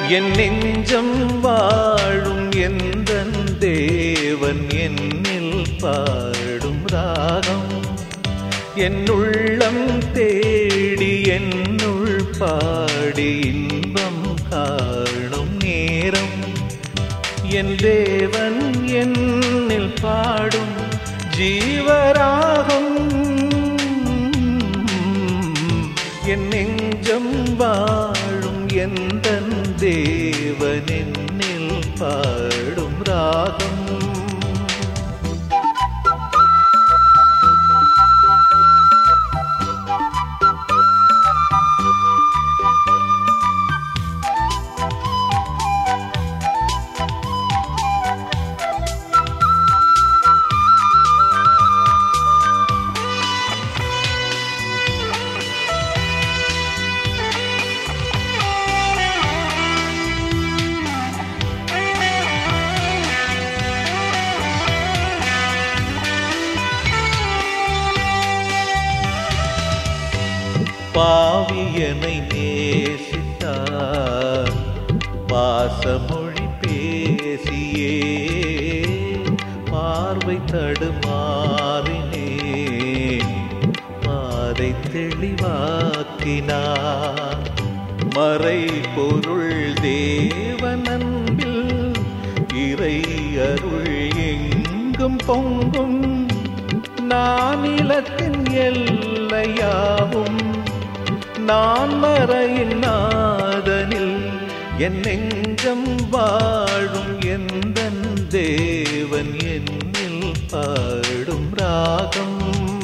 என் நெஞ்சம் வாழும் எந்த தேவன் என்னில் பாடும் ராகம் என் உள்ளம் தேடி என்னுள் பாடி இன்பம் காணும் நேரம் என் தேவன் என்னில் பாடும் ஜீவராகம் என் நெஞ்சம் வாழும் எந்த தேவன் என்னில் பாடும் ராகம் பாவியனை நேசித்தார் பாசமொழி பேசியே பார்வை தடுமாறினே பாதை தெளிவாக்கினார் மறை பொருள் தேவனன்பில் இறை அருள் எங்கும் பொங்கும் நானிலத்தின் எல்லையாவும் நான் மறையின் நாதனில் என் நெஞ்சம் வாழும் எந்த தேவன் என்னில் பாடும் ராகம்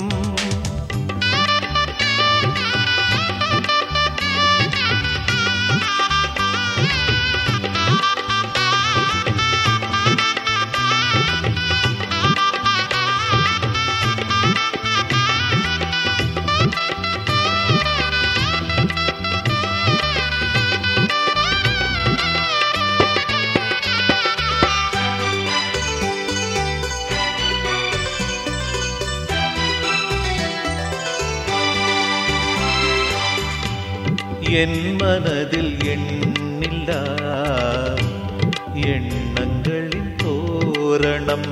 என் மனதில் எண்ணில்லா எண்ணங்களின் தோரணம்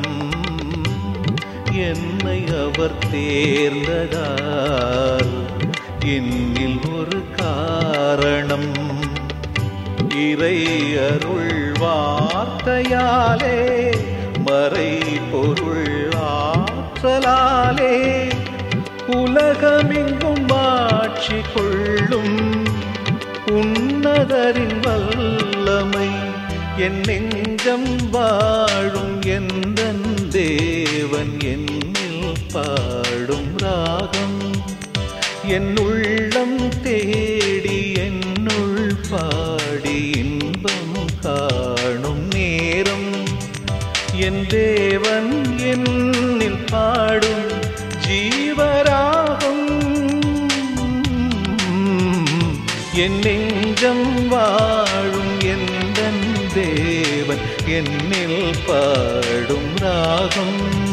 என்னை அவர் தேர்ந்ததால் என்னில் ஒரு காரணம் இறை அருள் வார்த்தையாலே மறை பொருள் ஆற்றலாலே உலகமெங்கும் ஆட்சி கொள்ளும் உன்னதரின் வல்லமை என் நெஞ்சம் வாழும் எந்த தேவன் என்னில் பாடும் ராகம் என் உள்ளம் தேடி என்னுள் பாடி இன்பம் காணும் நேரம் என் தேவன் என்னில் பாடும் ஜீவராகும் என் நெஞ்சம் வாழும் எந்த தேவன் என்னில் பாடும் ராகம்